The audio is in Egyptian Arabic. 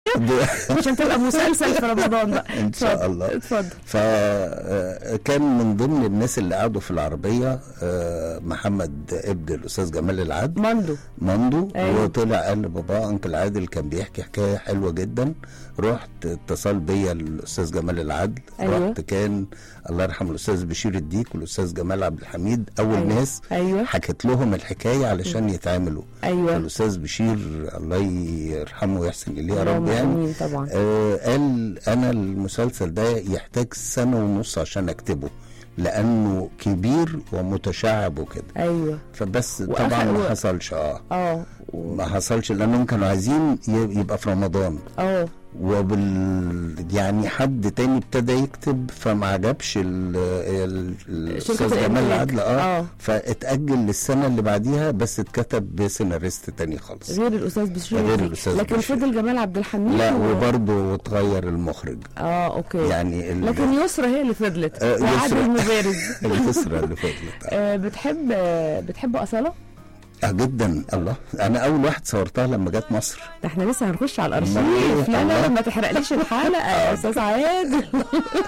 عشان تبقى مسلسل في رمضان بقى ان شاء اتفضل، الله اتفضل فكان من ضمن الناس اللي قعدوا في العربيه آه، محمد ابن الاستاذ جمال العدل ماندو مندو أيوة. وطلع قال لبابا انكل عادل كان بيحكي حكايه حلوه جدا رحت اتصل بيا الاستاذ جمال العدل أيوة. رحت كان الله يرحمه الاستاذ بشير الديك والاستاذ جمال عبد الحميد اول أيوة. ناس ايوه حكيت لهم الحكايه علشان يتعاملوا ايوه الاستاذ بشير الله يرحمه ويحسن اليه يا رب اللهم يعني آمين طبعا آه قال انا المسلسل ده يحتاج سنه ونص عشان اكتبه لانه كبير ومتشعب وكده ايوه فبس وأخ- طبعا و- ما حصلش اه اه و- ما حصلش لانهم كانوا عايزين ي- يبقى في رمضان اه وبال يعني حد تاني ابتدى يكتب فما عجبش ال- ال- الاستاذ شركة جمال الإنتاج. العدل اه, آه. فاتاجل للسنه اللي بعديها بس اتكتب بسيناريست تاني خالص غير الاستاذ بشير غير الديك. الأستاذ لكن بشير. فضل جمال عبد الحميد لا و- وبرضه اتغير المخرج اه اوكي يعني ال- لكن يسرا هي اللي فضلت آه، وعادل يسرا. مبارز اليسرى اللي فضلت آه، بتحب آه، بتحب أصالة؟ اه جدا الله انا اول واحد صورتها لما جت مصر ده احنا لسه هنخش على أمال الارشيف إيه؟ لا لا الله. ما تحرقليش الحلقه يا استاذ عادل